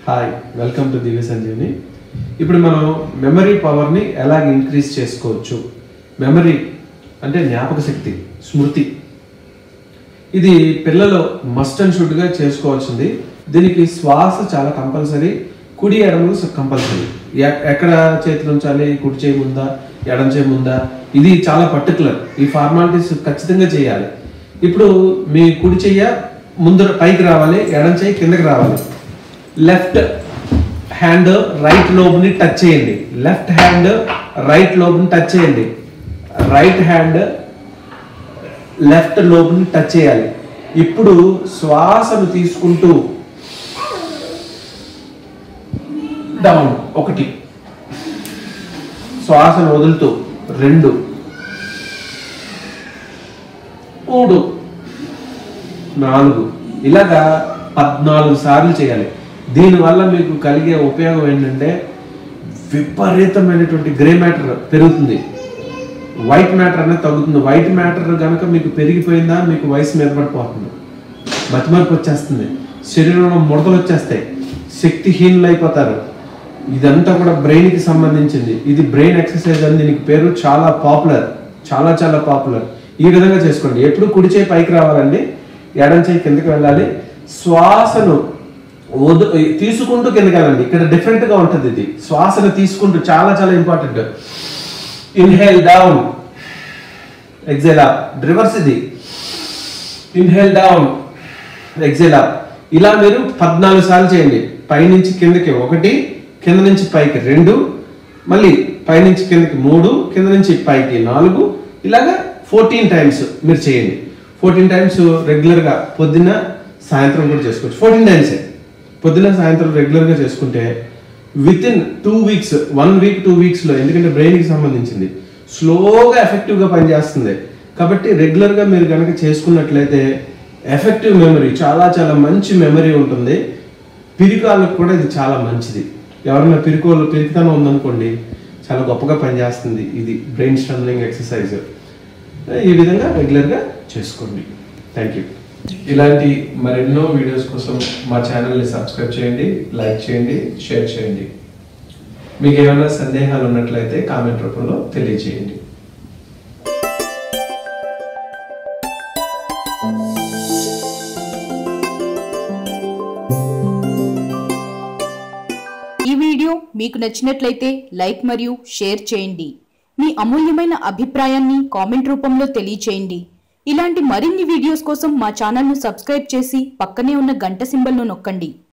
hi welcome to Divya Sanjeevini ఇప్పుడు మనం memory పవర్ని ఎలా ఇంక్రీజ్ చేసుకోవచ్చు మెమరీ అంటే జ్ఞాపక శక్తి స్మృతి ఇది పిల్లలు మస్ట్ అండ్ షుడ్గా చేసుకోవాల్సింది దీనికి శ్వాస చాలా కంపల్సరీ కుడి ఎడమలు కంపల్సరీ ఎక్కడ చేతులు ఉంచాలి కుడి చేయి ముందా ఎడం చేయి ముందా ఇది చాలా పర్టికులర్ ఈ ఫార్మాలిటీస్ ఖచ్చితంగా చేయాలి ఇప్పుడు మీ కుడి చెయ్య ముందు పైకి రావాలి ఎడం చేయి కిందకి రావాలి లెఫ్ట్ హ్యాండ్ రైట్ లోబ్ని టచ్ చేయండి లెఫ్ట్ హ్యాండ్ రైట్ లోబ్ని టచ్ చేయండి రైట్ హ్యాండ్ లెఫ్ట్ లోబ్ని టచ్ చేయాలి ఇప్పుడు శ్వాసను తీసుకుంటూ డౌన్ ఒకటి శ్వాసను వదులుతూ రెండు మూడు నాలుగు ఇలాగా పద్నాలుగు సార్లు చేయాలి దీనివల్ల మీకు కలిగే ఉపయోగం ఏంటంటే విపరీతమైనటువంటి గ్రే మ్యాటర్ పెరుగుతుంది వైట్ మ్యాటర్ అనేది తగ్గుతుంది వైట్ మ్యాటర్ కనుక మీకు పెరిగిపోయిందా మీకు వయసు మీద పడిపోతుంది మతిమరుపు వచ్చేస్తుంది శరీరంలో ముడతలు వచ్చేస్తాయి శక్తిహీనులు అయిపోతారు ఇదంతా కూడా బ్రెయిన్కి సంబంధించింది ఇది బ్రెయిన్ ఎక్సర్సైజ్ అని దీనికి పేరు చాలా పాపులర్ చాలా చాలా పాపులర్ ఈ విధంగా చేసుకోండి ఎప్పుడు కుడి చేయి పైకి రావాలండి ఎడం చేయి కిందకి వెళ్ళాలి శ్వాసను వదు తీసుకుంటూ కిందకి వెళ్ళండి ఇక్కడ డిఫరెంట్గా ఉంటుంది ఇది శ్వాసను తీసుకుంటూ చాలా చాలా important inhale down exhale up reverse ఇది ఇన్హేల్ డౌన్ ఎగ్జేల్ అప్ ఇలా మీరు పద్నాలుగు సార్లు చేయండి పైనుంచి కిందకి ఒకటి కింద నుంచి పైకి రెండు మళ్ళీ పైనుంచి కిందకి మూడు కింద నుంచి పైకి నాలుగు ఇలాగా ఫోర్టీన్ టైమ్స్ మీరు చేయండి ఫోర్టీన్ టైమ్స్ రెగ్యులర్గా పొద్దున్న సాయంత్రం కూడా చేసుకోవచ్చు ఫోర్టీన్ టైమ్సే పొద్దున్న సాయంత్రం రెగ్యులర్గా చేసుకుంటే with in two weeks one week two వీక్స్లో ఎందుకంటే బ్రెయిన్కి సంబంధించింది స్లోగా ఎఫెక్టివ్గా పనిచేస్తుంది కాబట్టి రెగ్యులర్గా మీరు కనుక చేసుకున్నట్లయితే ఎఫెక్టివ్ మెమరీ చాలా చాలా మంచి మెమరీ ఉంటుంది పిరికాలకు కూడా ఇది చాలా మంచిది ఎవరైనా పిరికోలు పిరికితనం ఉందనుకోండి చాలా గొప్పగా పనిచేస్తుంది ఇది బ్రెయిన్ స్ట్రెంగ్ ఎక్సర్సైజ్ ఈ విధంగా రెగ్యులర్గా చేసుకోండి థ్యాంక్ యూ ఇలాంటి మరెన్నో వీడియోస్ కోసం మా ఛానల్ని సబ్స్క్రైబ్ చేయండి లైక్ చేయండి షేర్ చేయండి మీకు ఏమైనా సందేహాలు ఉన్నట్లయితే కామెంట్ రూపంలో తెలియజేయండి ఈ వీడియో మీకు నచ్చినట్లయితే లైక్ మరియు షేర్ చేయండి మీ అమూల్యమైన అభిప్రాయాన్ని కామెంట్ రూపంలో తెలియచేయండి ఇలాంటి మరిన్ని వీడియోస్ కోసం మా ఛానల్ను సబ్స్క్రైబ్ చేసి పక్కనే ఉన్న గంట సింబల్ను నొక్కండి